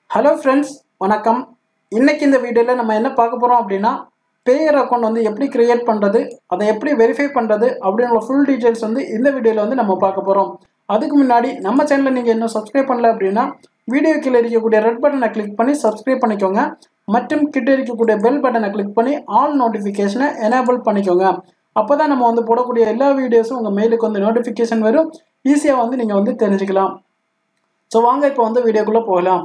hello friends வணக்கம் இன்னைக்கு இந்த வீடியோவில் நம்ம என்ன பார்க்க போகிறோம் அப்படின்னா பேயர் அக்கௌண்ட் வந்து எப்படி கிரியேட் பண்ணுறது அதை எப்படி வெரிஃபை பண்ணுறது அப்படின்ற ஃபுல் டீட்டெயில்ஸ் வந்து இந்த வீடியோவில் வந்து நம்ம பார்க்க போகிறோம் அதுக்கு முன்னாடி நம்ம சேனலை நீங்கள் இன்னும் சப்ஸ்கிரைப் பண்ணல அப்படின்னா வீடியோ கீழே இருக்கக்கூடிய ரெட் பட்டனை கிளிக் பண்ணி சப்ஸ்கிரைப் பண்ணிக்கோங்க மற்றும் கிட்ட இருக்கக்கூடிய பெல் பட்டனை கிளிக் பண்ணி ஆல் நோட்டிஃபிகேஷனை எனேபிள் பண்ணிக்கோங்க அப்போ தான் நம்ம வந்து போடக்கூடிய எல்லா வீடியோஸும் உங்கள் மெயிலுக்கு வந்து நோட்டிஃபிகேஷன் வரும் ஈஸியாக வந்து நீங்கள் வந்து தெரிஞ்சுக்கலாம் ஸோ வாங்க இப்போ வந்து வீடியோக்குள்ளே போகலாம்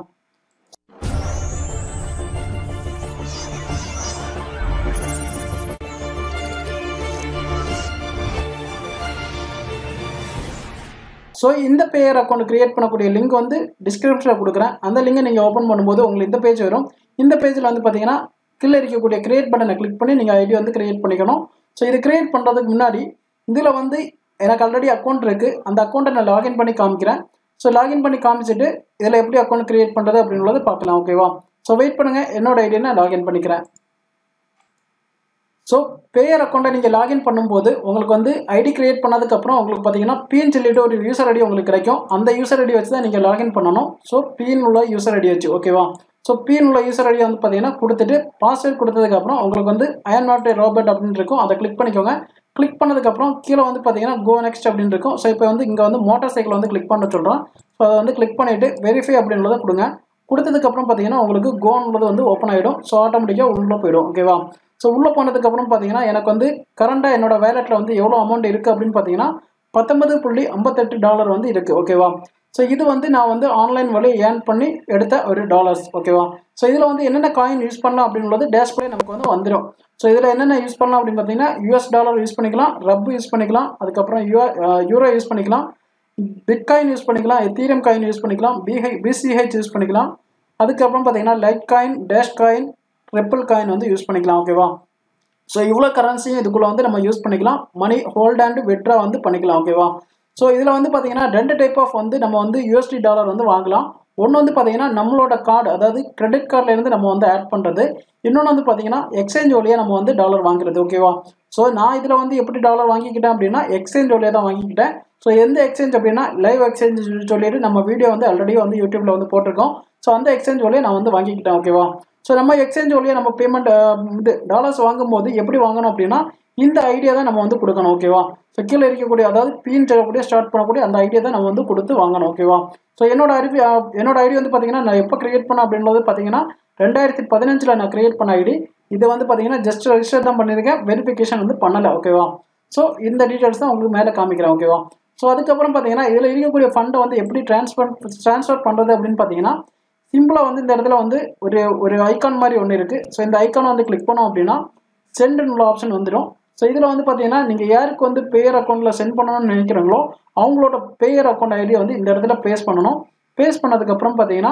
ஸோ இந்த பேயர் அக்கௌண்ட் கிரியேட் பண்ணக்கூடிய லிங்க் வந்து டிஸ்கிரிப்ஷனில் கொடுக்குறேன் அந்த லிங்கை நீங்கள் ஓப்பன் பண்ணும்போது உங்களுக்கு இந்த பேஜ் வரும் இந்த பேஜில் வந்து பார்த்தீங்கன்னா கீழே இருக்கக்கூடிய கிரியேட் பட்டனை கிளிக் பண்ணி நீங்கள் ஐடி வந்து கிரியேட் பண்ணிக்கணும் ஸோ இது கிரியேட் பண்ணுறதுக்கு முன்னாடி இதில் வந்து எனக்கு ஆல்ரெடி அக்கௌண்ட் இருக்குது அந்த அக்கௌண்ட்டை நான் லாகின் பண்ணி காமிக்கிறேன் ஸோ லாகின் பண்ணி காமிச்சிட்டு இதில் எப்படி அக்கௌண்ட் கிரியேட் பண்ணுறது அப்படின்றத பார்க்கலாம் ஓகேவா ஸோ வெயிட் பண்ணுங்கள் என்னோட ஐடியை நான் லாகின் பண்ணிக்கிறேன் ஸோ பேயர் அக்கௌண்ட்டை நீங்கள் லாகின் பண்ணும்போது உங்களுக்கு வந்து ஐடி கிரியேட் பண்ணதுக்கப்புறம் உங்களுக்கு பார்த்தீங்கன்னா பின்னு சொல்லிட்டு ஒரு யூசர் ஐடி உங்களுக்கு கிடைக்கும் அந்த யூசர் ஐடி வச்சு தான் நீங்கள் லாகின் பண்ணணும் ஸோ பின் உள்ள யூசர் ஐடி வச்சு ஓகேவா ஸோ பின் உள்ள யூசர் ஐடி வந்து பார்த்தீங்கன்னா கொடுத்துட்டு பாஸ்வேர்ட் கொடுத்ததுக்கப்புறம் உங்களுக்கு வந்து ஐஎம் நாட் ஏ ரோபோட் அப்படின்னு இருக்கும் அதை கிளிக் பண்ணிக்கோங்க கிளிக் பண்ணதுக்கப்புறம் கீழே வந்து பார்த்தீங்கன்னா கோ நெக்ஸ்ட் அப்படின்னு இருக்கும் ஸோ இப்போ வந்து இங்கே வந்து மோட்டார் சைக்கிள் வந்து கிளிக் பண்ண சொல்கிறோம் ஸோ அதை வந்து கிளிக் பண்ணிவிட்டு வெரிஃபை அப்படின்றத கொடுங்க கொடுத்ததுக்கப்புறம் பார்த்தீங்கன்னா உங்களுக்கு கோன்றது வந்து ஓப்பன் ஆகிடும் ஸோ ஆட்டோமேட்டிக்காக உள்ளே போயிடும் ஓகேவா ஸோ உள்ளே போனதுக்கப்புறம் பார்த்தீங்கன்னா எனக்கு வந்து கரண்டாக என்னோட வேலெட்டில் வந்து எவ்வளோ அமௌண்ட் இருக்குது அப்படின்னு பார்த்தீங்கன்னா பத்தொன்பது புள்ளி ஐம்பத்தெட்டு டாலர் வந்து இருக்குது ஓகேவா ஸோ இது வந்து நான் வந்து ஆன்லைன் வழி ஏர்ன் பண்ணி எடுத்த ஒரு டாலர்ஸ் ஓகேவா ஸோ இதில் வந்து என்னென்ன காயின் யூஸ் பண்ணலாம் அப்படின்றது டேஷ்பிளே நமக்கு வந்து வந்துடும் ஸோ இதில் என்னென்ன யூஸ் பண்ணலாம் அப்படின்னு பார்த்தீங்கன்னா யூஎஸ் டாலர் யூஸ் பண்ணிக்கலாம் ரப் யூஸ் பண்ணிக்கலாம் அதுக்கப்புறம் யூ யூரோ யூஸ் பண்ணிக்கலாம் பிட்காயின் யூஸ் பண்ணிக்கலாம் எத்தீரியம் காயின் யூஸ் பண்ணிக்கலாம் பிஹை பிசிஹெச் யூஸ் பண்ணிக்கலாம் அதுக்கப்புறம் பார்த்தீங்கன்னா litecoin dash coin ripple coin வந்து யூஸ் பண்ணிக்கலாம் ஓகேவா ஸோ இவ்வளோ கரன்சியும் இதுக்குள்ளே வந்து நம்ம யூஸ் பண்ணிக்கலாம் மணி ஹோல்ட் அண்ட் விட்ரா வந்து பண்ணிக்கலாம் ஓகேவா ஸோ இதில் வந்து பார்த்தீங்கன்னா ரெண்டு டைப் ஆஃப் வந்து நம்ம வந்து யூஎஸ்டி டாலர் வந்து வாங்கலாம் ஒன்று வந்து பார்த்தீங்கன்னா நம்மளோட கார்டு அதாவது கிரெடிட் கார்ட்லேருந்து நம்ம வந்து ஆட் பண்ணுறது இன்னொன்று வந்து பார்த்தீங்கன்னா எக்ஸ்சேஞ்ச் வழியாக நம்ம வந்து டாலர் வாங்குறது ஓகேவா ஸோ நான் இதில் வந்து எப்படி டாலர் வாங்கிக்கிட்டேன் அப்படின்னா எக்ஸ்சேஞ்ச் வழியாக தான் வாங்கிக்கிட்டேன் ஸோ எந்த எக்ஸ்சேஞ்ச் அப்படின்னா லைவ் எக்ஸ்சேஞ்ச் சொல்லிட்டு நம்ம வீடியோ வந்து ஆல்ரெடி வந்து யூடியூப்பில் வந்து போட்டிருக்கோம் ஸோ அந்த எக்ஸ்சேஞ்ச் வழியாக நான் வந்து வாங்கிக்கிட்டேன் ஓகேவா ஸோ நம்ம எக்ஸ்சேஞ்ச் வழியாக நம்ம பேமெண்ட் இது டாலர்ஸ் வாங்கும்போது எப்படி வாங்கணும் அப்படின்னா இந்த ஐடியா தான் நம்ம வந்து கொடுக்கணும் ஓகேவா ஸோ கீழே இருக்கக்கூடிய அதாவது பின் சொல்லக்கூடிய ஸ்டார்ட் பண்ணக்கூடிய அந்த ஐடியா தான் நம்ம வந்து கொடுத்து வாங்கணும் ஓகேவா ஸோ என்னோட அறிவி என்னோட ஐடி வந்து பார்த்தீங்கன்னா நான் எப்போ கிரியேட் பண்ண அப்படின்றது பார்த்தீங்கன்னா ரெண்டாயிரத்தி பதினஞ்சில் நான் கிரியேட் பண்ண ஐடி இது வந்து பார்த்தீங்கன்னா ஜஸ்ட் ரெஜிஸ்டர் தான் பண்ணியிருக்கேன் வெரிஃபிகேஷன் வந்து பண்ணலை ஓகேவா ஸோ இந்த டீட்டெயில்ஸ் தான் உங்களுக்கு மேலே காமிக்கிறேன் ஓகேவா ஸோ அதுக்கப்புறம் பார்த்தீங்கன்னா இதில் இருக்கக்கூடிய ஃபண்டை வந்து எப்படி ட்ரான்ஸ்ஃபர் ட்ரான்ஸ்ஃபர் பண்ணுறது அப்படின்னு பார்த்தீங்கன்னா சிம்பிளாக வந்து இந்த இடத்துல வந்து ஒரு ஒரு ஐக்கான் மாதிரி ஒன்று இருக்குது ஸோ இந்த ஐக்கானை வந்து கிளிக் பண்ணோம் அப்படின்னா சென்டுன்னு உள்ள ஆப்ஷன் வந்துடும் ஸோ இதில் வந்து பார்த்தீங்கன்னா நீங்கள் யாருக்கு வந்து பேயர் அக்கௌண்ட்டில் சென்ட் பண்ணணும்னு நினைக்கிறீங்களோ அவங்களோட பேயர் அக்கௌண்ட் ஐடியை வந்து இந்த இடத்துல பேஸ் பண்ணணும் பேஸ் பண்ணதுக்கப்புறம் பார்த்தீங்கன்னா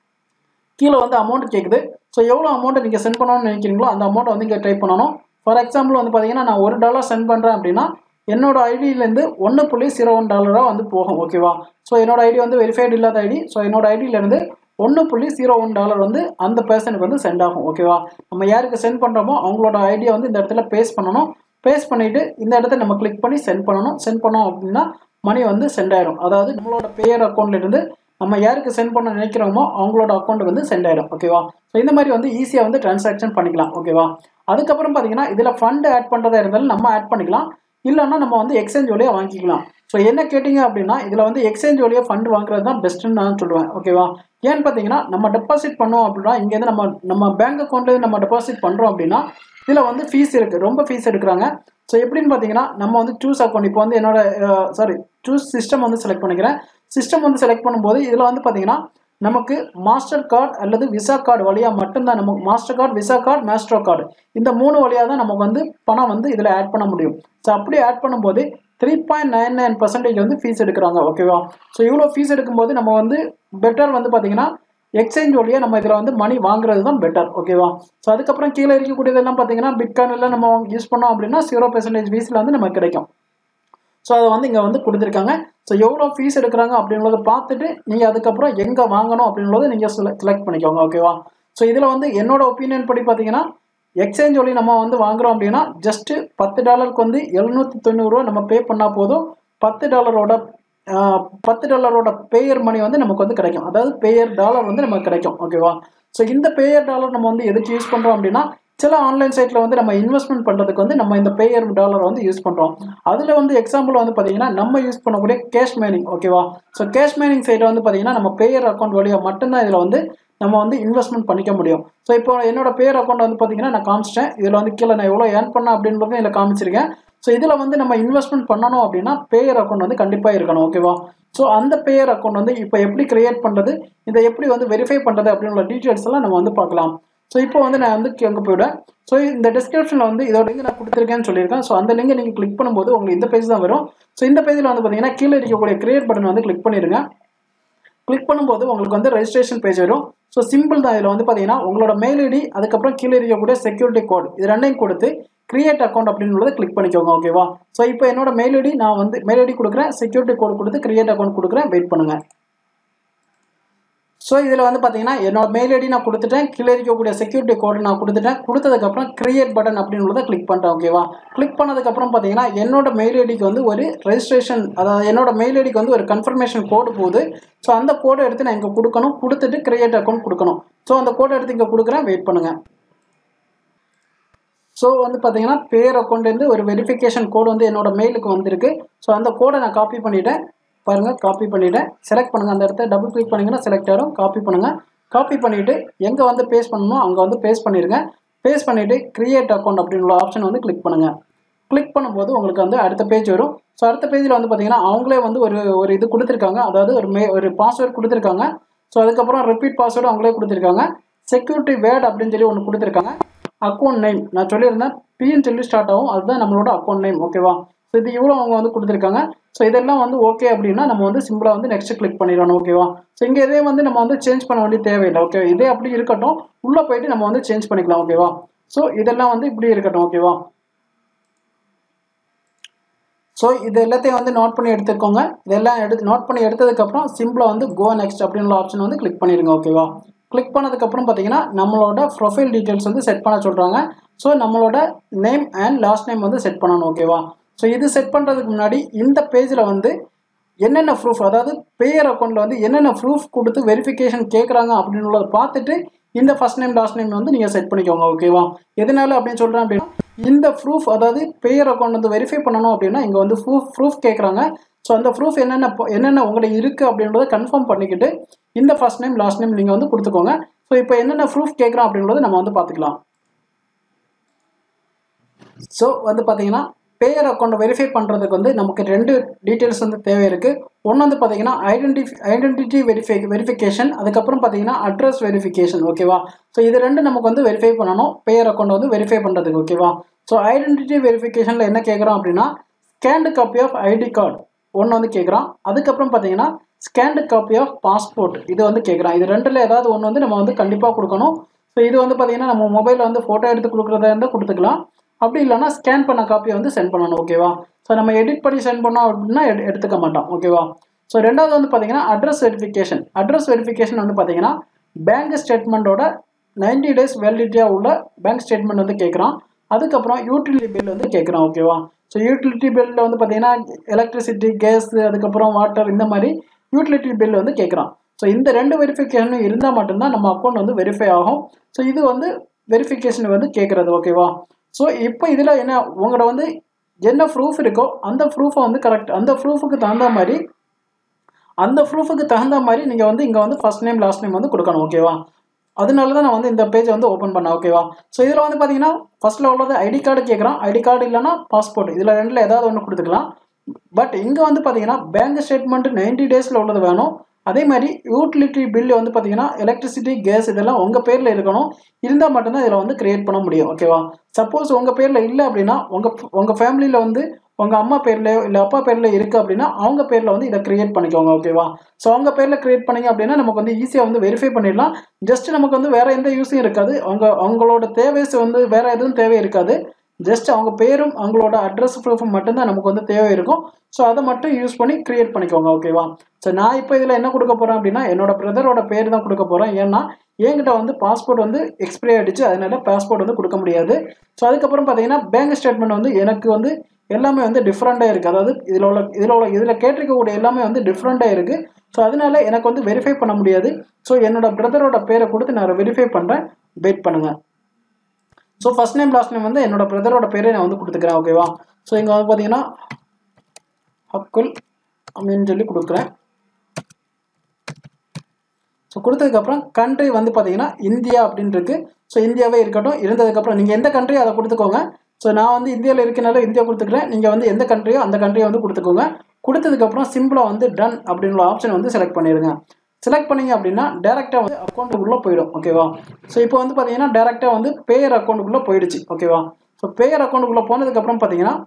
கீழே வந்து அமௌண்ட் கேட்குது ஸோ எவ்வளோ அமௌண்ட்டை நீங்கள் சென்ட் பண்ணணும்னு நினைக்கிறீங்களோ அந்த அமௌண்ட்டை வந்து இங்கே டைப் பண்ணணும் ஃபார் எக்ஸாம்பிள் வந்து பார்த்தீங்கன்னா நான் ஒரு டாலர் சென்ட் பண்ணுறேன் அப்படின்னா என்னோட ஐடியிலேருந்து ஒன்று புள்ளி ஜீரோ ஒன் டாலராக வந்து போகும் ஓகேவா ஸோ என்னோட ஐடி வந்து வெரிஃபைடு இல்லாத ஐடி ஸோ என்னோட ஐடியிலேருந்து ஒன்று புள்ளி ஜீரோ ஒன் டாலர் வந்து அந்த பர்சனுக்கு வந்து சென்ட் ஆகும் ஓகேவா நம்ம யாருக்கு சென்ட் பண்ணுறோமோ அவங்களோட ஐடியா வந்து இந்த இடத்துல பேஸ் பண்ணணும் பேஸ் பண்ணிவிட்டு இந்த இடத்த நம்ம கிளிக் பண்ணி சென்ட் பண்ணணும் சென்ட் பண்ணோம் அப்படின்னா மணி வந்து சென்ட் ஆயிடும் அதாவது நம்மளோட பேயர் அக்கௌண்ட்லேருந்து நம்ம யாருக்கு சென்ட் பண்ண நினைக்கிறோமோ அவங்களோட அக்கௌண்ட் வந்து சென்ட் ஆயிடும் ஓகேவா ஸோ இந்த மாதிரி வந்து ஈஸியாக வந்து டிரான்சாக்ஷன் பண்ணிக்கலாம் ஓகேவா அதுக்கப்புறம் பார்த்தீங்கன்னா இதில் ஃபண்டு ஆட் பண்ணுறதா இருந்தாலும் நம்ம ஆட் பண்ணிக்கலாம் இல்லைன்னா நம்ம வந்து எக்ஸ்சேஞ்ச் வழியாக வாங்கிக்கலாம் ஸோ என்ன கேட்டிங்க அப்படின்னா இதில் வந்து எக்ஸ்சேஞ்ச் வழியாக ஃபண்டு வாங்குறது தான் பெஸ்ட்டுன்னு நான் சொல்லுவேன் ஓகேவா ஏன்னு பார்த்தீங்கன்னா நம்ம டெபாசிட் பண்ணோம் அப்படின்னா இங்கேருந்து நம்ம நம்ம பேங்க் அக்கௌண்ட்லேருந்து நம்ம டெபாசிட் பண்ணுறோம் அப்படின்னா இதில் வந்து ஃபீஸ் இருக்குது ரொம்ப ஃபீஸ் எடுக்கிறாங்க ஸோ எப்படின்னு பார்த்தீங்கன்னா நம்ம வந்து சூஸ் அக்கௌண்ட் இப்போ வந்து என்னோட சாரி சூஸ் சிஸ்டம் வந்து செலக்ட் பண்ணிக்கிறேன் சிஸ்டம் வந்து செலக்ட் பண்ணும்போது இதில் வந்து பார்த்தீங்கன்னா நமக்கு மாஸ்டர் கார்டு அல்லது விசா கார்டு வழியாக மட்டும்தான் நமக்கு Mastercard Visa card Maestro card இந்த மூணு வழியாக தான் நமக்கு வந்து பணம் வந்து இதில் ஆட் பண்ண முடியும் ஸோ அப்படி ஆட் பண்ணும்போது three point nine nine percentage வந்து ஃபீஸ் எடுக்கிறாங்க ஓகேவா ஸோ இவ்வளோ ஃபீஸ் எடுக்கும்போது நம்ம வந்து பெட்டர் வந்து பார்த்தீங்கன்னா எக்ஸ்சேஞ்ச் வழியாக நம்ம இதில் வந்து மணி வாங்குறது தான் பெட்டர் ஓகேவா ஸோ அதுக்கப்புறம் கீழே இருக்கக்கூடியதெல்லாம் பார்த்தீங்கன்னா பிட்காயினில் நம்ம யூஸ் பண்ணோம் அப்படின்னா ஜீரோ பர்சன்டேஜ் ஃபீஸில் வந்து நமக்கு கிடைக்கும் ஸோ அதை வந்து இங்கே வந்து கொடுத்துருக்காங்க ஸோ எவ்வளோ ஃபீஸ் எடுக்கிறாங்க அப்படின்றத பார்த்துட்டு நீங்கள் அதுக்கப்புறம் எங்கே வாங்கணும் அப்படின்றத நீங்கள் செலக்ட் பண்ணிக்கோங்க ஓகேவா ஸோ இதில் வந்து என்னோட ஒப்பீனியன் படி பார்த்தீங்கன்னா எக்ஸ்சேஞ்ச் வழி நம்ம வந்து வாங்குறோம் அப்படின்னா ஜஸ்ட்டு பத்து டாலருக்கு வந்து எழுநூற்றி தொண்ணூறுரூவா நம்ம பே பண்ணால் போதும் பத்து டாலரோட ஆஹ், பத்து டாலரோட பேயர் மணி வந்து நமக்கு வந்து கிடைக்கும் அதாவது பேயர் டாலர் வந்து நமக்கு கிடைக்கும் ஓகேவா ஸோ இந்த பேயர் டாலர் நம்ம வந்து எதுக்கு யூஸ் பண்ணுறோம் அப்படின்னா சில ஆன்லைன் சைட்டில் வந்து நம்ம இன்வெஸ்ட்மெண்ட் பண்ணுறதுக்கு வந்து நம்ம இந்த பேயர் டாலர் வந்து யூஸ் பண்ணுறோம் அதில் வந்து எக்ஸாம்பிள் வந்து பார்த்தீங்கன்னா நம்ம யூஸ் பண்ணக்கூடிய கேஷ் மேனிங் ஓகேவா ஸோ கேஷ் மேனிங் சைட்டில் வந்து பார்த்தீங்கன்னா நம்ம பேயர் அக்கௌண்ட் வழியாக மட்டும்தான் இதில் வந்து நம்ம வந்து இன்வெஸ்ட்மெண்ட் பண்ணிக்க முடியும் ஸோ இப்போ என்னோட பேர் அக்கௌண்ட் வந்து பார்த்தீங்கன்னா நான் காமிச்சிட்டேன் இதில் வந்து கீழே நான் எவ்வளோ ஏர்ன் பண்ணேன் அப்படின்றதையும் இதில் காமிச்சிருக்கேன் ஸோ இதில் வந்து நம்ம இன்வெஸ்ட்மெண்ட் பண்ணணும் அப்படின்னா பேயர் அக்கௌண்ட் வந்து கண்டிப்பாக இருக்கணும் ஓகேவா ஸோ அந்த பேயர் அக்கௌண்ட் வந்து இப்போ எப்படி கிரியேட் பண்ணுறது இதை எப்படி வந்து வெரிஃபை பண்ணுறது அப்படின்ற டீட்டெயில்ஸ் எல்லாம் நம்ம வந்து பார்க்கலாம் ஸோ இப்போ வந்து நான் வந்து அங்கே போயிடுவேன் ஸோ இந்த டிஸ்கிரிப்ஷனில் வந்து இதோட லிங்க் நான் கொடுத்துருக்கேன்னு சொல்லியிருக்கேன் ஸோ அந்த லிங்கை நீங்கள் கிளிக் பண்ணும்போது உங்களுக்கு இந்த பேஜ் தான் வரும் ஸோ இந்த பேஜில் வந்து பார்த்தீங்கன்னா கீழே இருக்கக்கூடிய கிரியேட் பட்டன் வந்து கிளிக் பண்ணிடுங்க கிளிக் பண்ணும்போது உங்களுக்கு வந்து ரெஜிஸ்ட்ரேஷன் பேஜ் வரும் ஸோ சிம்பிள் தான் இதில் வந்து பார்த்தீங்கன்னா உங்களோட மெயில் ஐடி அதுக்கப்புறம் கீழே இருக்கக்கூடிய செக்யூரிட்டி கோட் இது ரெண்டையும் கொடுத்து கிரியேட் அக்கௌண்ட் அப்படின்றத கிளிக் பண்ணிக்கோங்க ஓகேவா ஸோ இப்போ என்னோட மெயில் ஐடி நான் வந்து மெயில் ஐடி கொடுக்குறேன் செக்யூரிட்டி கோட் கொடுத்து கிரியேட் அக்கௌண்ட் கொடுக்குறேன் வெயிட் பண்ணுங்கள் ஸோ இதில் வந்து பார்த்தீங்கன்னா என்னோட மெயில் ஐடி நான் கொடுத்துட்டேன் கீழே இருக்கக்கூடிய செக்யூரிட்டி கோடு நான் கொடுத்துட்டேன் கொடுத்ததுக்கப்புறம் கிரியேட் பட்டன் அப்படின்றத கிளிக் பண்ணிட்டேன் ஓகேவா கிளிக் பண்ணதுக்கப்புறம் பார்த்தீங்கன்னா என்னோட மெயில் ஐடிக்கு வந்து ஒரு ரெஜிஸ்ட்ரேஷன் அதாவது என்னோட மெயில் ஐடிக்கு வந்து ஒரு கன்ஃபர்மேஷன் கோடு போகுது ஸோ அந்த கோடை எடுத்து நான் இங்கே கொடுக்கணும் கொடுத்துட்டு கிரியேட் அக்கௌண்ட் கொடுக்கணும் ஸோ அந்த கோடை எடுத்து இங்கே கொடுக்குறேன் வெயிட் பண்ணுங்கள் ஸோ வந்து பார்த்தீங்கன்னா பேர் அக்கௌண்ட்லேருந்து ஒரு வெரிஃபிகேஷன் கோடு வந்து என்னோட மெயிலுக்கு வந்திருக்கு ஸோ அந்த கோடை நான் காப்பி பண்ணிட்டேன் பாருங்கள் காப்பி பண்ணிவிட்டேன் செலக்ட் பண்ணுங்கள் அந்த இடத்த டபுள் கிளிக் பண்ணிங்கன்னா செலக்ட் ஆகிடும் காப்பி பண்ணுங்கள் காப்பி பண்ணிவிட்டு எங்கே வந்து பேஸ்ட் பண்ணணுமோ அங்கே வந்து பேஸ்ட் பண்ணிடுங்க பேஸ்ட் பண்ணிவிட்டு கிரியேட் அக்கௌண்ட் அப்படின்ற ஆப்ஷன் வந்து கிளிக் பண்ணுங்கள் கிளிக் பண்ணும்போது உங்களுக்கு வந்து அடுத்த பேஜ் வரும் ஸோ அடுத்த பேஜில் வந்து பார்த்தீங்கன்னா அவங்களே வந்து ஒரு ஒரு இது கொடுத்துருக்காங்க அதாவது ஒரு மே ஒரு பாஸ்வேர்ட் கொடுத்துருக்காங்க ஸோ அதுக்கப்புறம் ரிப்பீட் பாஸ்வேர்டு அவங்களே கொடுத்துருக்காங்க செக்யூரிட்டி வேர்ட் அப்படின்னு சொல்லி ஒன்று கொடுத்துருக்காங்க அக்கௌண்ட் நேம் நான் சொல்லியிருந்தேன் பின்னு சொல்லி ஸ்டார்ட் ஆகும் அதுதான் நம்மளோட அக்கௌண்ட் நேம் ஓகேவா ஸோ இது இவ்வளோ அவங்க வந்து கொடுத்துருக்காங்க ஸோ இதெல்லாம் வந்து ஓகே அப்படின்னா நம்ம வந்து சிம்பிளாக வந்து நெக்ஸ்ட் கிளிக் பண்ணிடணும் ஓகேவா ஸோ இங்கே இதே வந்து நம்ம வந்து சேஞ்ச் பண்ண வேண்டிய தேவையில்லை ஓகே இதே அப்படி இருக்கட்டும் உள்ளே போயிட்டு நம்ம வந்து சேஞ்ச் பண்ணிக்கலாம் ஓகேவா ஸோ இதெல்லாம் வந்து இப்படி இருக்கட்டும் ஓகேவா ஸோ இது எல்லாத்தையும் வந்து நோட் பண்ணி எடுத்துக்கோங்க இதெல்லாம் எடுத்து நோட் பண்ணி எடுத்ததுக்கப்புறம் சிம்பிளாக வந்து கோ நெக்ஸ்ட் அப்படின்ற ஆப்ஷன் வந்து கிளிக் பண்ணிடுங்க ஓகேவா கிளிக் பண்ணதுக்கப்புறம் பார்த்தீங்கன்னா நம்மளோட ப்ரொஃபைல் டீட்டெயில்ஸ் வந்து செட் பண்ண சொல்கிறாங்க ஸோ நம்மளோட நேம் அண்ட் லாஸ்ட் நேம் வந்து செட் பண்ணணும் ஓகேவா ஸோ இது செட் பண்ணுறதுக்கு முன்னாடி இந்த பேஜில் வந்து என்னென்ன ப்ரூஃப் அதாவது பேயர் அக்கௌண்ட்டில் வந்து என்னென்ன ப்ரூஃப் கொடுத்து வெரிஃபிகேஷன் கேட்குறாங்க அப்படின்றத பார்த்துட்டு இந்த ஃபர்ஸ்ட் நேம் லாஸ்ட் நேம் வந்து நீங்கள் செட் பண்ணிக்கோங்க ஓகேவா எதனால அப்படின்னு சொல்கிறேன் அப்படின்னா இந்த ப்ரூஃப் அதாவது பேயர் அக்கௌண்ட் வந்து வெரிஃபை பண்ணணும் அப்படின்னா இங்கே வந்து ப்ரூஃப் ப்ரூஃப் கேட்குறாங்க ஸோ அந்த ப்ரூஃப் என்னென்ன ப- என்னென்ன உங்கள்கிட்ட இருக்குது அப்படின்றத கன்ஃபார்ம் பண்ணிக்கிட்டு இந்த ஃபர்ஸ்ட் நேம் லாஸ்ட் நேம் நீங்கள் வந்து கொடுத்துக்கோங்க ஸோ இப்போ என்னென்ன ப்ரூஃப் கேட்குறோம் அப்படின்றத நம்ம வந்து பார்த்துக்கலாம் ஸோ வந்து பார்த்தீங்கன்னா பேயர் அக்கௌண்ட்டை வெரிஃபை பண்ணுறதுக்கு வந்து நமக்கு ரெண்டு டீட்டெயில்ஸ் வந்து தேவை இருக்குது ஒன்று வந்து பார்த்தீங்கன்னா ஐடென்டி ஐடென்டிட்டி வெரிஃபை வெரிஃபிகேஷன் அதுக்கப்புறம் பார்த்தீங்கன்னா அட்ரஸ் வெரிஃபிகேஷன் ஓகேவா ஸோ இது ரெண்டு நமக்கு வந்து வெரிஃபை பண்ணணும் பேயர் அக்கௌண்ட் வந்து வெரிஃபை பண்ணுறதுக்கு ஓகேவா ஸோ ஐடென்டிட்டி வெரிஃபிகேஷனில் என்ன கேட்குறோம் அப்படின்னா scanned copy of ID card ஒன்று வந்து கேட்குறான் அதுக்கப்புறம் பார்த்தீங்கன்னா ஸ்கேன்டு காப்பி ஆஃப் பாஸ்போர்ட் இது வந்து கேட்குறான் இது ரெண்டில் ஏதாவது ஒன்று வந்து நம்ம வந்து கண்டிப்பாக கொடுக்கணும் ஸோ இது வந்து பார்த்தீங்கன்னா நம்ம மொபைலில் வந்து ஃபோட்டோ எடுத்து கொடுக்குறதா இருந்தால் கொடுத்துக்கலாம் அப்படி இல்லைன்னா ஸ்கேன் பண்ண காப்பியை வந்து சென்ட் பண்ணணும் ஓகேவா ஸோ நம்ம எடிட் பண்ணி சென்ட் பண்ணோம் அப்படின்னா எடு- எடுத்துக்க மாட்டோம் ஓகேவா ஸோ ரெண்டாவது வந்து பார்த்தீங்கன்னா அட்ரஸ் வெரிஃபிகேஷன் அட்ரஸ் வெரிஃபிகேஷன் வந்து பார்த்தீங்கன்னா பேங்க் ஸ்டேட்மெண்ட்டோட 90 டேஸ் வேலிடிட்டியாக உள்ள பேங்க் ஸ்டேட்மெண்ட் வந்து கேட்குறான் அதுக்கப்புறம் யூட்டிலிட்டி பில் வந்து கேட்குறான் ஓகேவா ஸோ யூட்டிலிட்டி பில்லில் வந்து பார்த்தீங்கன்னா எலக்ட்ரிசிட்டி கேஸ் அதுக்கப்புறம் வாட்டர் இந்த மாதிரி யூட்டிலிட்டி பில் வந்து கேட்குறான் ஸோ இந்த ரெண்டு வெரிஃபிகேஷனும் இருந்தால் மட்டும்தான் நம்ம அக்கௌண்ட் வந்து வெரிஃபை ஆகும் ஸோ இது வந்து வெரிஃபிகேஷன் வந்து கேட்குறது ஓகேவா ஸோ இப்போ இதில் என்ன உங்களோட வந்து என்ன ப்ரூஃப் இருக்கோ அந்த ப்ரூஃபை வந்து கரெக்ட் அந்த ப்ரூஃபுக்கு தகுந்த மாதிரி அந்த ப்ரூஃபுக்கு தகுந்த மாதிரி நீங்கள் வந்து இங்கே வந்து ஃபர்ஸ்ட் நேம் லாஸ்ட் நேம் வந்து கொடுக்கணும் ஓகேவா அதனால தான் நான் வந்து இந்த பேஜை வந்து ஓப்பன் பண்ணேன் ஓகேவா ஸோ இதில் வந்து பார்த்தீங்கன்னா ஃபர்ஸ்ட்டில் உள்ளது ஐடி கார்டு கேட்குறான் ஐடி கார்டு இல்லைன்னா பாஸ்போர்ட் இதில் ரெண்டில் ஏதாவது ஒன்று கொடுத்துக்கலாம் பட் இங்கே வந்து பார்த்தீங்கன்னா பேங்க் ஸ்டேட்மெண்ட் 90 டேஸில் உள்ளது வேணும் அதே மாதிரி யூட்டிலிட்டி பில் வந்து பார்த்தீங்கன்னா எலக்ட்ரிசிட்டி கேஸ் இதெல்லாம் உங்கள் பேரில் இருக்கணும் இருந்தால் மட்டும்தான் இதில் வந்து கிரியேட் பண்ண முடியும் ஓகேவா சப்போஸ் உங்கள் பேரில் இல்லை அப்படின்னா உங்கள் உங்கள் ஃபேமிலியில் வந்து உங்கள் அம்மா பேர்லையோ இல்லை அப்பா பேரில் இருக்குது அப்படின்னா அவங்க பேரில் வந்து இதை கிரியேட் பண்ணிக்கோங்க ஓகேவா ஸோ அவங்க பேரில் கிரியேட் பண்ணீங்க அப்படின்னா நமக்கு வந்து ஈஸியாக வந்து வெரிஃபை பண்ணிடலாம் ஜஸ்ட் நமக்கு வந்து வேறு எந்த யூஸும் இருக்காது அவங்க அவங்களோட தேவைஸ் வந்து வேறு எதுவும் தேவை இருக்காது ஜஸ்ட் அவங்க பேரும் அவங்களோட அட்ரஸ் ப்ரூஃபும் மட்டும்தான் நமக்கு வந்து தேவை இருக்கும் ஸோ அதை மட்டும் யூஸ் பண்ணி கிரியேட் பண்ணிக்கோங்க ஓகேவா ஸோ நான் இப்போ இதில் என்ன கொடுக்க போகிறேன் அப்படின்னா என்னோட பிரதரோட பேர் தான் கொடுக்க போகிறேன் ஏன்னா என்கிட்ட வந்து பாஸ்போர்ட் வந்து எக்ஸ்பிரி ஆகிடுச்சு அதனால பாஸ்போர்ட் வந்து கொடுக்க முடியாது ஸோ அதுக்கப்புறம் பார்த்தீங்கன்னா பேங்க் ஸ்டேட்மெண்ட் வந்து எனக்கு வந்து எல்லாமே வந்து டிஃப்ரெண்ட்டாக இருக்குது அதாவது இதில் உள்ள இதில் உள்ள இதில் கேட்டிருக்கக்கூடிய எல்லாமே வந்து டிஃப்ரெண்ட்டாக இருக்குது ஸோ அதனால எனக்கு வந்து வெரிஃபை பண்ண முடியாது ஸோ என்னோட பிரதரோட பேரை கொடுத்து நான் வெரிஃபை பண்ணுறேன் வெயிட் பண்ணுங்கள் so first name last name வந்து என்னோட பிரதரோட பேரை நான் வந்து கொடுத்துக்கிறேன் ஓகேவா ஸோ இங்கே வந்து பார்த்தீங்கன்னா அப்குல் அப்படின்னு சொல்லி கொடுக்குறேன் ஸோ கொடுத்ததுக்கப்புறம் கண்ட்ரி வந்து பார்த்தீங்கன்னா இந்தியா அப்படின்னு இருக்கு ஸோ இந்தியாவே இருக்கட்டும் இருந்ததுக்கப்புறம் நீங்கள் எந்த கண்ட்ரியோ அதை கொடுத்துக்கோங்க ஸோ நான் வந்து இந்தியாவில் இருக்கனால இந்தியா கொடுத்துக்கிறேன் நீங்கள் வந்து எந்த கண்ட்ரியோ அந்த கண்ட்ரியை வந்து கொடுத்துக்கோங்க கொடுத்ததுக்கப்புறம் சிம்பிளாக வந்து டன் அப்படின்ற ஆப்ஷன் வந்து செலக்ட் பண்ணிடுங்க செலக்ட் பண்ணீங்க அப்படின்னா டேரெக்டாக வந்து அக்கௌண்ட்டுக்குள்ளே போயிடும் ஓகேவா ஸோ இப்போ வந்து பார்த்தீங்கன்னா டேரெக்டாக வந்து பேயர் அக்கௌண்ட்டுக்குள்ளே போயிடுச்சு ஓகேவா ஸோ பேயர் அக்கௌண்ட்டுக்குள்ளே போனதுக்கப்புறம் பார்த்தீங்கன்னா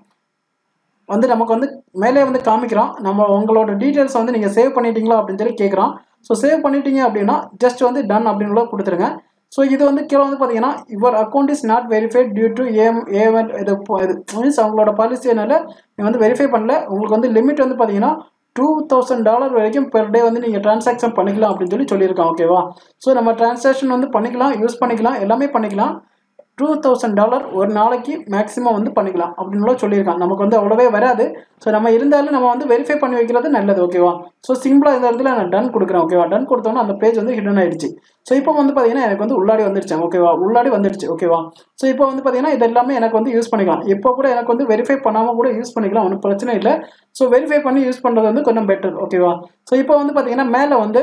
வந்து நமக்கு வந்து மேலே வந்து காமிக்கிறோம் நம்ம உங்களோட டீட்டெயில்ஸ் வந்து நீங்கள் சேவ் பண்ணிட்டீங்களா அப்படின்னு சொல்லி கேட்குறோம் ஸோ சேவ் பண்ணிட்டீங்க அப்படின்னா ஜஸ்ட் வந்து டன் அப்படின்னு கொடுத்துருங்க ஸோ இது வந்து கீழே வந்து பார்த்தீங்கன்னா your account is not verified due to ஏம் ஏவன் இது இது மீன்ஸ் அவங்களோட பாலிசினால நீங்கள் வந்து வெரிஃபை பண்ணல உங்களுக்கு வந்து லிமிட் வந்து பார்த்தீங்கன்னா டூ தௌசண்ட் டாலர் வரைக்கும் பெர் டே வந்து நீங்கள் ட்ரான்சாக்ஷன் பண்ணிக்கலாம் அப்படின்னு சொல்லி சொல்லியிருக்கோம் ஓகேவா ஸோ நம்ம ட்ரான்சாக்ஷன் வந்து பண்ணிக்கலாம் யூஸ் பண்ணிக்கலாம் எல்லாமே பண்ணிக்கலாம் டூ தௌசண்ட் டாலர் ஒரு நாளைக்கு மேக்ஸிமம் வந்து பண்ணிக்கலாம் அப்படின்னு சொல்லியிருக்காங்க நமக்கு வந்து அவ்வளோவே வராது ஸோ நம்ம இருந்தாலும் நம்ம வந்து வெரிஃபை பண்ணி வைக்கிறது நல்லது ஓகேவா ஸோ சிம்பிளாக இந்த இடத்துல நான் டன் கொடுக்குறேன் ஓகேவா டன் கொடுத்தோன்னா அந்த பேஜ் வந்து ஹிடன் ஆயிடுச்சு ஸோ இப்போ வந்து பார்த்தீங்கன்னா எனக்கு வந்து உள்ளாடி வந்துடுச்சு ஓகேவா உள்ளாடி வந்துடுச்சு ஓகேவா ஸோ இப்போ வந்து பார்த்தீங்கன்னா இது எல்லாமே எனக்கு வந்து யூஸ் பண்ணிக்கலாம் இப்போ கூட எனக்கு வந்து வெரிஃபை பண்ணாமல் கூட யூஸ் பண்ணிக்கலாம் ஒன்றும் பிரச்சனை இல்லை ஸோ வெரிஃபை பண்ணி யூஸ் பண்ணுறது வந்து கொஞ்சம் பெட்டர் ஓகேவா ஸோ இப்போ வந்து பார்த்தீங்கன்னா மேலே வந்து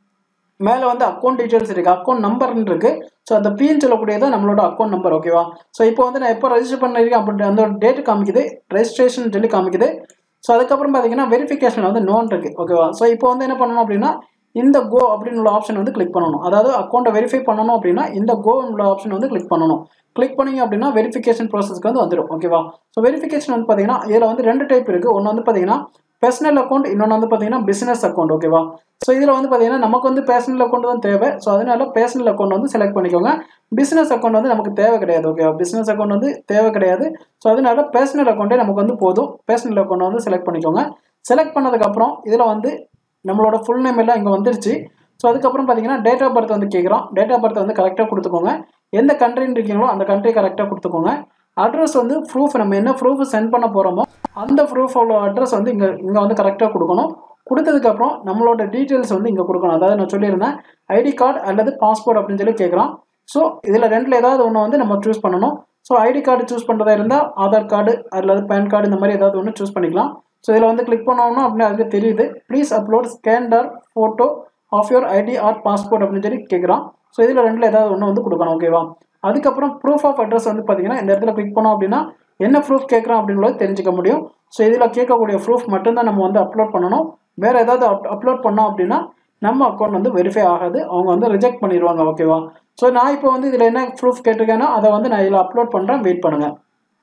மேலே வந்து அக்கௌண்ட் டீட்டெயில்ஸ் இருக்குது அக்கௌண்ட் நம்பர்னு இருக்குது ஸோ அந்த பின்னு சொல்லக்கூடியது நம்மளோட அக்கௌண்ட் நம்பர் ஓகேவா ஸோ இப்போ வந்து நான் எப்போ ரெஜிஸ்டர் பண்ணிருக்கேன் அப்படி அந்த ஒரு டேட் காமிக்குது ரெஜிஸ்ட்ரேஷன் சொல்லி காமிக்குது ஸோ அதுக்கப்புறம் பார்த்தீங்கன்னா வெரிஃபிகேஷன் வந்து நோன் இருக்குது ஓகேவா ஸோ இப்போ வந்து என்ன பண்ணணும் அப்படின்னா இந்த கோ அப்படின்னு உள்ள ஆப்ஷன் வந்து கிளிக் பண்ணணும் அதாவது அக்கௌண்ட்டை வெரிஃபை பண்ணணும் அப்படின்னா இந்த கோ உள்ள ஆப்ஷன் வந்து கிளிக் பண்ணணும் கிளிக் பண்ணீங்க அப்படின்னா வெரிஃபிகேஷன் ப்ராசஸ்க்கு வந்து வந்துடும் ஓகேவா ஸோ வெரிஃபிகேஷன் வந்து பார்த்தீங்கன்னா இதில் வந்து ரெண்டு டைப் இருக்குது ஒன்று வந்து பார்த்தீங்கன்னா பர்சனல் அக்கௌண்ட் இன்னொன்று வந்து பார்த்தீங்கன்னா பிஸ்னஸ் அக்கௌண்ட் ஓகேவா ஸோ இதில் வந்து பார்த்தீங்கன்னா நமக்கு வந்து பர்சனல் அக்கௌண்ட் தான் தேவை ஸோ அதனால பர்சனல் அக்கௌண்ட் வந்து செலக்ட் பண்ணிக்கோங்க பிஸ்னஸ் அக்கௌண்ட் வந்து நமக்கு தேவை கிடையாது ஓகேவா பிஸ்னஸ் அக்கௌண்ட் வந்து தேவை கிடையாது ஸோ அதனால பர்சனல் அக்கௌண்ட்டே நமக்கு வந்து போதும் பர்சனல் அக்கௌண்ட் வந்து செலக்ட் பண்ணிக்கோங்க செலக்ட் பண்ணதுக்கப்புறம் இதில் வந்து நம்மளோட ஃபுல் நேம் எல்லாம் இங்கே வந்துருச்சு ஸோ அதுக்கப்புறம் பார்த்தீங்கன்னா டேட் ஆஃப் பர்த் வந்து கேட்குறோம் டேட் ஆஃப் பர்த் வந்து கரெக்டாக கொடுத்துக்கோங்க எந்த கண்ட்ரின்னு இருக்கீங்களோ அந்த கண்ட்ரி கரெக்டாக கொடுத்துக்கோங்க அட்ரஸ் வந்து ப்ரூஃப் நம்ம என்ன ப்ரூஃப் சென்ட் பண்ண போகிறோமோ அந்த ப்ரூஃபோட அட்ரஸ் வந்து இங்கே இங்கே வந்து கரெக்டாக கொடுக்கணும் கொடுத்ததுக்கப்புறம் நம்மளோட டீட்டெயில்ஸ் வந்து இங்கே கொடுக்கணும் அதாவது நான் சொல்லியிருந்தேன் ஐடி கார்டு அல்லது பாஸ்போர்ட் அப்படின்னு சொல்லி கேட்குறோம் ஸோ இதில் ரெண்டில் ஏதாவது ஒன்று வந்து நம்ம சூஸ் பண்ணணும் ஸோ ஐடி கார்டு சூஸ் பண்ணுறதா இருந்தால் ஆதார் கார்டு அல்லது பேன் கார்டு இந்த மாதிரி ஏதாவது ஒன்று சூஸ் பண்ணிக்கலாம் ஸோ இதில் வந்து கிளிக் பண்ணோம்னா அப்படின்னு அதுக்கு தெரியுது please upload scanned photo of your ID or passport அப்படின்னு சொல்லி கேட்குறான் ஸோ இதில் ரெண்டில் ஏதாவது ஒன்று வந்து கொடுக்கணும் ஓகேவா அதுக்கப்புறம் ப்ரூஃப் ஆஃப் அட்ரஸ் வந்து பார்த்தீங்கன்னா இந்த இடத்துல கிளிக் பண்ணோம் அப்படின்னா என்ன ப்ரூஃப் கேட்குறோம் அப்படின்றது தெரிஞ்சுக்க முடியும் ஸோ இதில் கேட்கக்கூடிய ப்ரூஃப் மட்டும்தான் நம்ம வந்து அப்லோட் பண்ணணும் வேறு ஏதாவது அப் அப்லோட் பண்ணோம் அப்படின்னா நம்ம அக்கௌண்ட் வந்து வெரிஃபை ஆகாது அவங்க வந்து ரிஜெக்ட் பண்ணிடுவாங்க ஓகேவா ஸோ நான் இப்போ வந்து இதில் என்ன ப்ரூஃப் கேட்டிருக்கேனோ அதை வந்து நான் இதில் அப்லோட் பண்ணுறேன் வெயிட் பண்ணுங்கள்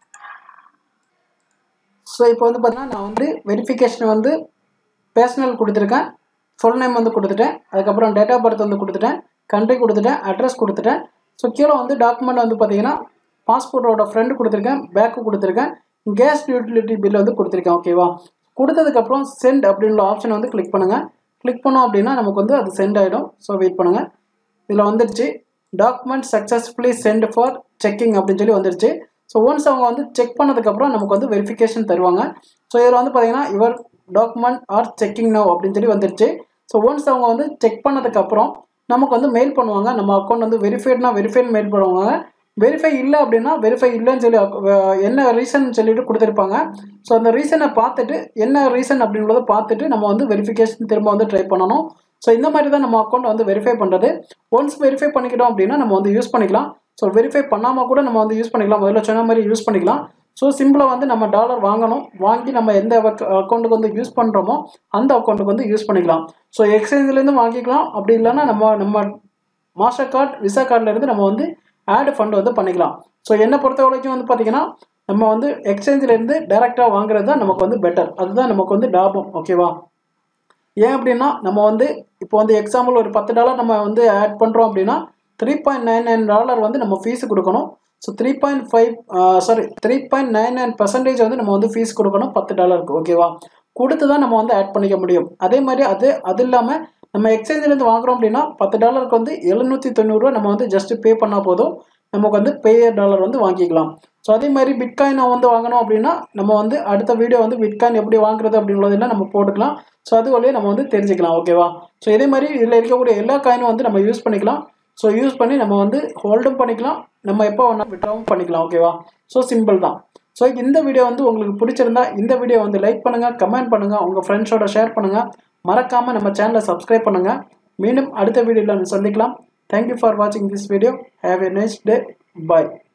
ஸோ இப்போ வந்து பார்த்தீங்கன்னா நான் வந்து வெரிஃபிகேஷன் வந்து பேர்சனல் கொடுத்துருக்கேன் ஃபுல் நேம் வந்து கொடுத்துட்டேன் அதுக்கப்புறம் டேட் ஆஃப் பர்த் வந்து கொடுத்துட்டேன் கண்ட்ரி கொடுத்துட்டேன் அட்ரஸ் கொடுத்துட்டேன் ஸோ கீழே வந்து டாக்குமெண்ட் வந்து பார்த்தீங்கன்னா பாஸ்போர்ட்டோட ஃப்ரெண்டு கொடுத்துருக்கேன் பேக்கு கொடுத்துருக்கேன் கேஸ் யூட்டிலிட்டி பில் வந்து கொடுத்துருக்கேன் ஓகேவா கொடுத்ததுக்கப்புறம் சென்ட் அப்படின்ற ஆப்ஷன் வந்து கிளிக் பண்ணுங்கள் கிளிக் பண்ணோம் அப்படின்னா நமக்கு வந்து அது சென்ட் ஆகிடும் ஸோ வெயிட் பண்ணுங்கள் இதில் வந்துடுச்சு document successfully sent for checking அப்படின்னு சொல்லி வந்துடுச்சு ஸோ ஒன்ஸ் அவங்க வந்து செக் பண்ணதுக்கப்புறம் நமக்கு வந்து வெரிஃபிகேஷன் தருவாங்க ஸோ இதில் வந்து பார்த்தீங்கன்னா your document are checking no அப்படின்னு சொல்லி வந்துடுச்சு ஸோ ஒன்ஸ் அவங்க வந்து செக் பண்ணதுக்கப்புறம் நமக்கு வந்து மெயில் பண்ணுவாங்க நம்ம அக்கௌண்ட் வந்து வெரிஃபைட்னா வெரிஃபைட் மெயில் பண்ணுவாங்க வெரிஃபை இல்லை அப்படின்னா வெரிஃபை இல்லைன்னு சொல்லி என்ன ரீசன் சொல்லிட்டு கொடுத்துருப்பாங்க ஸோ அந்த ரீசனை பார்த்துட்டு என்ன ரீசன் அப்படின்றத பார்த்துட்டு நம்ம வந்து வெரிஃபிகேஷன் திரும்ப வந்து ட்ரை பண்ணணும் ஸோ இந்த மாதிரி தான் நம்ம அக்கௌண்ட் வந்து வெரிஃபை பண்ணுறது ஒன்ஸ் வெரிஃபை பண்ணிக்கிட்டோம் அப்படின்னா நம்ம வந்து யூஸ் பண்ணிக்கலாம் ஸோ வெரிஃபை பண்ணாமல் கூட நம்ம வந்து யூஸ் பண்ணிக்கலாம் முதல்ல சொன்ன மாதிரி யூஸ் பண்ணிக்கலாம் ஸோ சிம்பிளாக வந்து நம்ம டாலர் வாங்கணும் வாங்கி நம்ம எந்த அக்கௌண்ட்டுக்கு வந்து யூஸ் பண்ணுறோமோ அந்த அக்கௌண்ட்டுக்கு வந்து யூஸ் பண்ணிக்கலாம் ஸோ எக்ஸ்சேஞ்சிலேருந்து வாங்கிக்கலாம் அப்படி இல்லைன்னா நம்ம நம்ம மாஸ்டர் கார்டு விசா கார்டிலேருந்து நம்ம வந்து ஆட் ஃபண்ட் வந்து பண்ணிக்கலாம் ஸோ என்னை பொறுத்த வரைக்கும் வந்து பார்த்திங்கன்னா நம்ம வந்து எக்ஸ்சேஞ்சிலேருந்து டேரெக்டாக வாங்குறது தான் நமக்கு வந்து பெட்டர் அதுதான் நமக்கு வந்து லாபம் ஓகேவா ஏன் அப்படின்னா நம்ம வந்து இப்போ வந்து எக்ஸாம்பிள் ஒரு பத்து டாலர் நம்ம வந்து ஆட் பண்ணுறோம் அப்படின்னா three point nine nine dollar வந்து நம்ம ஃபீஸ் கொடுக்கணும் so three point five sorry three point nine nine percentage வந்து நம்ம வந்து ஃபீஸ் கொடுக்கணும் பத்து டாலருக்கு ஓகேவா கொடுத்து தான் நம்ம வந்து ஆட் பண்ணிக்க முடியும் அதே மாதிரி அது அது இல்லாமல் நம்ம எக்ஸ்சேஞ்சிலேருந்து வாங்குறோம் அப்படின்னா பத்து டாலருக்கு வந்து எழுநூற்றி தொண்ணூறுரூவா நம்ம வந்து ஜஸ்ட் பே பண்ணால் போதும் நமக்கு வந்து பேயர் டாலர் வந்து வாங்கிக்கலாம் ஸோ அதே மாதிரி பிட்காயினை வந்து வாங்கணும் அப்படின்னா நம்ம வந்து அடுத்த வீடியோ வந்து பிட்காயின் எப்படி வாங்குறது அப்படின்றதெல்லாம் நம்ம போட்டுக்கலாம் ஸோ அது வழியே நம்ம வந்து தெரிஞ்சுக்கலாம் ஓகேவா ஸோ இதே மாதிரி இதில் இருக்கக்கூடிய எல்லா காயினும் வந்து நம்ம யூஸ் பண்ணிக்கலாம் ஸோ யூஸ் பண்ணி நம்ம வந்து ஹோல்டும் பண்ணிக்கலாம் நம்ம எப்போ வேணால் விட்ராவும் பண்ணிக்கலாம் ஓகேவா ஸோ சிம்பிள் தான் ஸோ இந்த வீடியோ வந்து உங்களுக்கு பிடிச்சிருந்தா இந்த வீடியோ வந்து லைக் பண்ணுங்கள் கமெண்ட் பண்ணுங்கள் உங்கள் ஃப்ரெண்ட்ஸோட ஷேர் பண்ணுங்கள் மறக்காமல் நம்ம சேனலை சப்ஸ்கிரைப் பண்ணுங்கள் மீண்டும் அடுத்த வீடியோவில் சந்திக்கலாம் தேங்க்யூ ஃபார் வாட்சிங் this video have a nice day bye